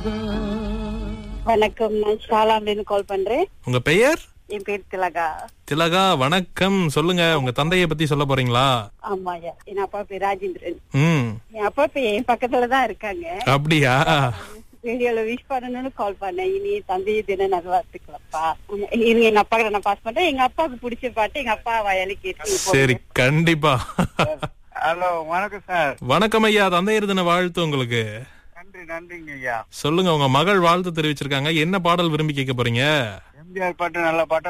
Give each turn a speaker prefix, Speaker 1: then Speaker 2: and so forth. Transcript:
Speaker 1: வணக்கம் நான் ஷாலாம்லேருந்து கால் பண்றேன்
Speaker 2: உங்க பெயர்
Speaker 1: என் பேர் திலகா
Speaker 2: திலகா வணக்கம் சொல்லுங்க உங்க தந்தைய பத்தி சொல்ல போறீங்களா
Speaker 1: ஆமா ஐயா என் அப்பா பேர் ராஜேந்திரன்
Speaker 2: ம்
Speaker 1: என் அப்பா இப்ப என் பக்கத்துல தான் இருக்காங்க
Speaker 2: அப்படியா
Speaker 1: ரேடியோல விஷ் பண்ணணும்னு கால் பண்ணேன் இனி தந்தை தின நல்வாழ்த்துக்களப்பா ஆமா, இருங்க எங்க அப்பா நான் பாஸ் பண்றேன் எங்க அப்பாவுக்கு பிடிச்ச பாட்டு எங்க அப்பா வயலு கேட்டு
Speaker 2: சரி கண்டிப்பா
Speaker 3: ஹலோ வணக்கம் சார்
Speaker 2: வணக்கம் ஐயா தந்தையர் தின வாழ்த்து உங்களுக்கு
Speaker 3: நன்றி நன்றிங்க ஐயா
Speaker 2: சொல்லுங்க உங்க மகள் வாழ்த்து தெரிவிச்சிருக்காங்க என்ன பாடல் விரும்பி கேட்க போறீங்க
Speaker 3: எம்ஜிஆர் பாட்டு நல்ல பாட்டு